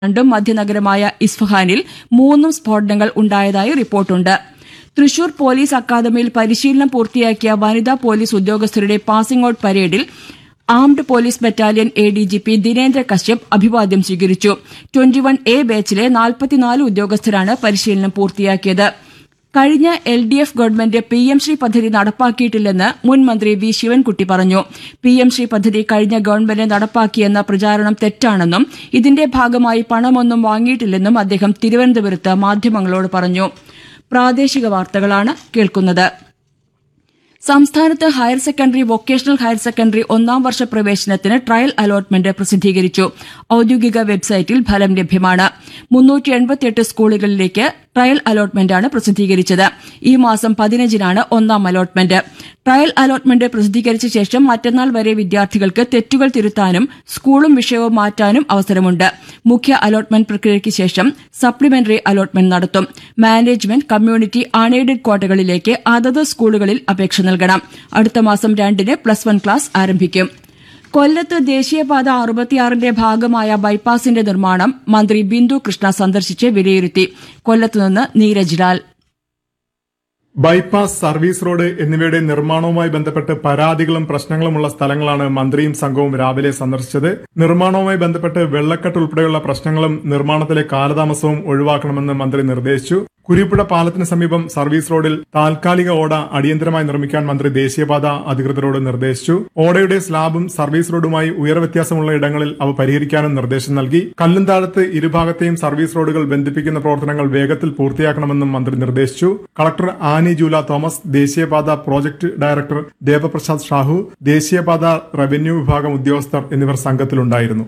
രണ്ടും മധ്യനഗരമായ ഇസ്ഫഹാനിൽ മൂന്നും സ്ഫോടനങ്ങൾ ഉണ്ടായതായി റിപ്പോർട്ടുണ്ട് തൃശൂർ പോലീസ് അക്കാദമിയിൽ പരിശീലനം പൂർത്തിയാക്കിയ വനിതാ പോലീസ് ഉദ്യോഗസ്ഥരുടെ പാസിംഗ് ഔട്ട് പരേഡിൽ armed police battalion A D G P Dinendra Kashyap അഭിവാദ്യം സ്വീകരിച്ചു ട്വന്റി വൺ എ ബാച്ചിലെ നാൽപ്പത്തിനാല് ഉദ്യോഗസ്ഥരാണ് പരിശീലനം പൂർത്തിയാക്കിയത് കഴിഞ്ഞ L D F government P M Shri പദ്ധതി നടപ്പാക്കിയിട്ടില്ലെന്ന് മുൻ മന്ത്രി വി ശിവൻകുട്ടി പറഞ്ഞു പി എം ശ്രീ പദ്ധതി കഴിഞ്ഞ ഗവൺമെന്റ് നടപ്പാക്കിയെന്ന പ്രചാരണം തെറ്റാണെന്നും ഇതിന്റെ ഭാഗമായി പണമൊന്നും വാങ്ങിയിട്ടില്ലെന്നും അദ്ദേഹം തിരുവനന്തപുരത്ത് മാധ്യമങ്ങളോട് പറഞ്ഞു പ്രാദേശിക വാർത്തകളാണ് കേൾക്കുന്നത് സംസ്ഥാനത്ത് higher secondary vocational higher secondary ഒന്നാം വർഷ പ്രവേശനത്തിന് ട്രയൽ അലോട്ട്മെന്റ് പ്രസിദ്ധീകരിച്ചു ഔദ്യോഗിക വെബ്സൈറ്റിൽ ഫലം ലഭ്യമാണ് മുന്നൂറ്റി എൺപത്തിയെട്ട് സ്കൂളുകളിലേക്ക് ട്രയൽ അലോട്ട്മെന്റാണ് പ്രസിദ്ധീകരിച്ചത് ഈ മാസം പതിനഞ്ചിനാണ് ഒന്നാം അലോട്ട്മെന്റ് ട്രയൽ അലോട്ട്മെന്റ് പ്രസിദ്ധീകരിച്ച ശേഷം മറ്റന്നാൾ വരെ വിദ്യാർത്ഥികൾക്ക് തെറ്റുകൾ തിരുത്താനും സ്കൂളും വിഷയവും മാറ്റാനും അവസരമുണ്ട് മുഖ്യ അലോട്ട്മെന്റ് പ്രക്രിയയ്ക്ക് ശേഷം സപ്ലിമെന്ററി അലോട്ട്മെന്റ് നടത്തും മാനേജ്മെന്റ് കമ്മ്യൂണിറ്റി അൺഎയ്ഡഡ് ക്വാട്ടകളിലേക്ക് അതത് സ്കൂളുകളിൽ അപേക്ഷ നൽകണം അടുത്ത മാസം രണ്ടിന് പ്ലസ് വൺ ക്ലാസ് ആരംഭിക്കും കൊല്ലത്ത് ദേശീയപാത അറുപത്തിയാറിന്റെ ഭാഗമായ ബൈപ്പാസിന്റെ നിർമ്മാണം മന്ത്രി ബിന്ദു കൃഷ്ണ സന്ദർശിച്ച് വിലയിരുത്തി കൊല്ലത്തുനിന്ന് Neeraj Lal bypass service road എന്നിവയുടെ നിർമ്മാണവുമായി ബന്ധപ്പെട്ട് പരാതികളും പ്രശ്നങ്ങളുമുള്ള സ്ഥലങ്ങളാണ് മന്ത്രിയും സംഘവും രാവിലെ സന്ദർശിച്ചത് നിർമ്മാണവുമായി ബന്ധപ്പെട്ട് വെള്ളക്കെട്ട് ഉൾപ്പെടെയുള്ള പ്രശ്നങ്ങളും നിർമ്മാണത്തിലെ കാലതാമസവും ഒഴിവാക്കണമെന്ന് മന്ത്രി നിർദ്ദേശിച്ചു കുരിപ്പുഴ പാലത്തിന് സമീപം സർവീസ് റോഡിൽ താൽക്കാലിക ഓട അടിയന്തരമായി നിർമ്മിക്കാൻ മന്ത്രി ദേശീയപാത അധികൃതരോട് നിർദ്ദേശിച്ചു ഓടയുടെ സ്ലാബും സർവീസ് റോഡുമായി ഉയർവ്യത്യാസമുള്ള ഇടങ്ങളിൽ അവ പരിഹരിക്കാനും നിർദ്ദേശം നൽകി കല്ലുംതാഴത്ത് ഇരുഭാഗത്തെയും സർവീസ് റോഡുകൾ ബന്ധിപ്പിക്കുന്ന പ്രവർത്തനങ്ങൾ വേഗത്തിൽ പൂർത്തിയാക്കണമെന്നും മന്ത്രി നിർദ്ദേശിച്ചു കളക്ടർ ആനി ജൂല തോമസ് ദേശീയപാത പ്രോജക്ട് ഡയറക്ടർ ദേവപ്രസാദ് ഷാഹു ദേശീയപാത റവന്യൂ വിഭാഗം ഉദ്യോഗസ്ഥർ എന്നിവർ സംഘത്തിലുണ്ടായിരുന്നു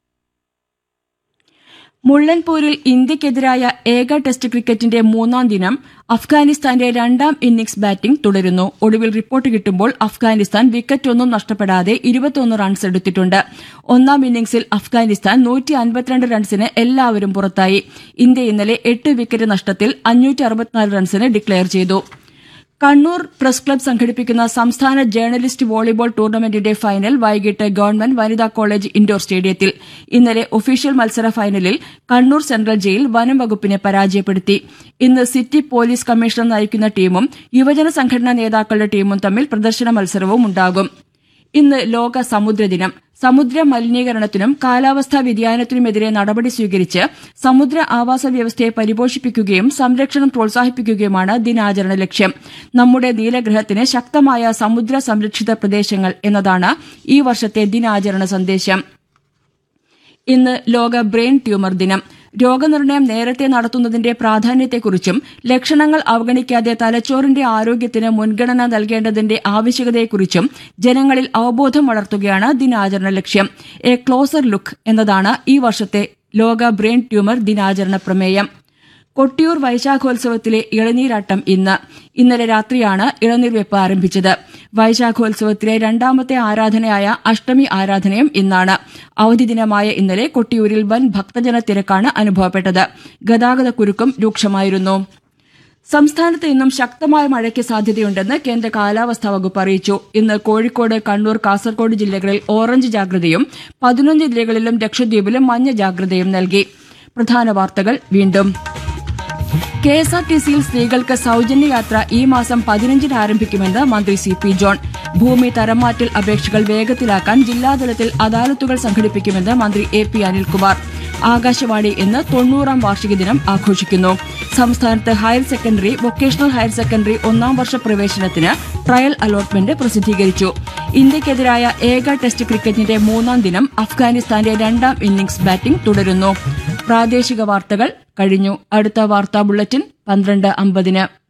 മുള്ളൻപൂരിൽ ഇന്ത്യക്കെതിരായ ഏക ടെസ്റ്റ് ക്രിക്കറ്റിന്റെ മൂന്നാം ദിനം അഫ്ഗാനിസ്ഥാന്റെ രണ്ടാം ഇന്നിംഗ്സ് ബാറ്റിംഗ് തുടരുന്നു ഒടുവിൽ റിപ്പോർട്ട് കിട്ടുമ്പോൾ അഫ്ഗാനിസ്ഥാൻ വിക്കറ്റൊന്നും നഷ്ടപ്പെടാതെ ഇരുപത്തിയൊന്ന് റൺസ് എടുത്തിട്ടുണ്ട് ഒന്നാം ഇന്നിംഗ്സിൽ അഫ്ഗാനിസ്ഥാൻ നൂറ്റി അൻപത്തിരണ്ട് റൺസിന് എല്ലാവരും പുറത്തായി ഇന്ത്യ ഇന്നലെ എട്ട് വിക്കറ്റ് നഷ്ടത്തിൽ അഞ്ഞൂറ്റി അറുപത്തിനാല് റൺസിന് ഡിക്ലയർ ചെയ്തു കണ്ണൂർ പ്രസ് ക്ലബ് സംഘടിപ്പിക്കുന്ന സംസ്ഥാന ജേർണലിസ്റ്റ് വോളിബോൾ ടൂർണമെന്റിന്റെ ഫൈനൽ വൈകിട്ട് ഗവൺമെന്റ് വനിതാ കോളേജ് ഇൻഡോർ സ്റ്റേഡിയത്തിൽ ഇന്നലെ ഒഫീഷ്യൽ മത്സര ഫൈനലിൽ കണ്ണൂർ സെൻട്രൽ ജയിൽ വനം വകുപ്പിനെ പരാജയപ്പെടുത്തി ഇന്ന് സിറ്റി പോലീസ് കമ്മീഷണർ നയിക്കുന്ന ടീമും യുവജന സംഘടനാ നേതാക്കളുടെ ടീമും തമ്മിൽ പ്രദർശന മത്സരവും ഉണ്ടാകും ഇന്ന് ലോക സമുദ്രദിനം സമുദ്ര മലിനീകരണത്തിനും കാലാവസ്ഥാ വ്യതിയാനത്തിനുമെതിരെ നടപടി സ്വീകരിച്ച് സമുദ്ര ആവാസ വ്യവസ്ഥയെ പരിപോഷിപ്പിക്കുകയും സംരക്ഷണം പ്രോത്സാഹിപ്പിക്കുകയുമാണ് ദിനാചരണ ലക്ഷ്യം നമ്മുടെ നീലഗ്രഹത്തിന് ശക്തമായ സമുദ്ര സംരക്ഷിത പ്രദേശങ്ങൾ എന്നതാണ് ഈ വർഷത്തെ ദിനാചരണ സന്ദേശം ഇന്ന് ലോക ബ്രെയിൻ ട്യൂമർ ദിനം രോഗനിർണയം നേരത്തെ നടത്തുന്നതിന്റെ പ്രാധാന്യത്തെക്കുറിച്ചും ലക്ഷണങ്ങൾ അവഗണിക്കാതെ തലച്ചോറിന്റെ ആരോഗ്യത്തിന് മുൻഗണന നൽകേണ്ടതിന്റെ ആവശ്യകതയെക്കുറിച്ചും ജനങ്ങളിൽ അവബോധം വളർത്തുകയാണ് ദിനാചരണ ലക്ഷ്യം എ ക്ലോസർ ലുക്ക് എന്നതാണ് ഈ വർഷത്തെ ലോക ബ്രെയിൻ ട്യൂമർ ദിനാചരണ പ്രമേയം കൊട്ടിയൂർ വൈശാഖോത്സവത്തിലെ ഇളനീരാട്ടം ഇന്ന് ഇന്നലെ രാത്രിയാണ് ഇളനീർ വെപ്പ് ആരംഭിച്ചത് വൈശാഖോത്സവത്തിലെ രണ്ടാമത്തെ ആരാധനയായ അഷ്ടമി ആരാധനയും ഇന്നാണ് അവധി ദിനമായ ഇന്നലെ കൊട്ടിയൂരിൽ വൻ ഭക്തജന തിരക്കാണ് അനുഭവപ്പെട്ടത് ഗതാഗത കുരുക്കും രൂക്ഷമായിരുന്നു സംസ്ഥാനത്ത് ഇന്നും ശക്തമായ മഴയ്ക്ക് സാധ്യതയുണ്ടെന്ന് കേന്ദ്ര കാലാവസ്ഥാ വകുപ്പ് അറിയിച്ചു ഇന്ന് കോഴിക്കോട് കണ്ണൂർ കാസർകോട് ജില്ലകളിൽ ഓറഞ്ച് ജാഗ്രതയും പതിനൊന്ന് ജില്ലകളിലും ലക്ഷദ്വീപിലും മഞ്ഞ ജാഗ്രതയും നൽകി പ്രധാന വാർത്തകൾ വീണ്ടും കെ എസ് ആർ ടി സിയിൽ സ്ത്രീകൾക്ക് സൌജന്യ യാത്ര ഈ മാസം പതിനഞ്ചിന് ആരംഭിക്കുമെന്ന് മന്ത്രി സി പി ജോൺ ഭൂമി തരംമാറ്റൽ അപേക്ഷകൾ വേഗത്തിലാക്കാൻ ജില്ലാതലത്തിൽ അദാലത്തുകൾ സംഘടിപ്പിക്കുമെന്ന് മന്ത്രി എ പി അനിൽകുമാർ ആകാശവാണി ഇന്ന് തൊണ്ണൂറാം വാർഷിക ദിനം ആഘോഷിക്കുന്നു സംസ്ഥാനത്ത് higher secondary vocational higher secondary ഒന്നാം വർഷ പ്രവേശനത്തിന് ട്രയൽ അലോട്ട്മെന്റ് പ്രസിദ്ധീകരിച്ചു ഇന്ത്യക്കെതിരായ ഏക ടെസ്റ്റ് ക്രിക്കറ്റിന്റെ മൂന്നാം ദിനം അഫ്ഗാനിസ്ഥാന്റെ രണ്ടാം ഇന്നിംഗ്സ് ബാറ്റിംഗ് തുടരുന്നു പ്രാദേശിക വാർത്തകൾ കഴിഞ്ഞു അടുത്ത വാർത്താ ബുള്ളറ്റിൻ പന്ത്രണ്ട് അമ്പതിന്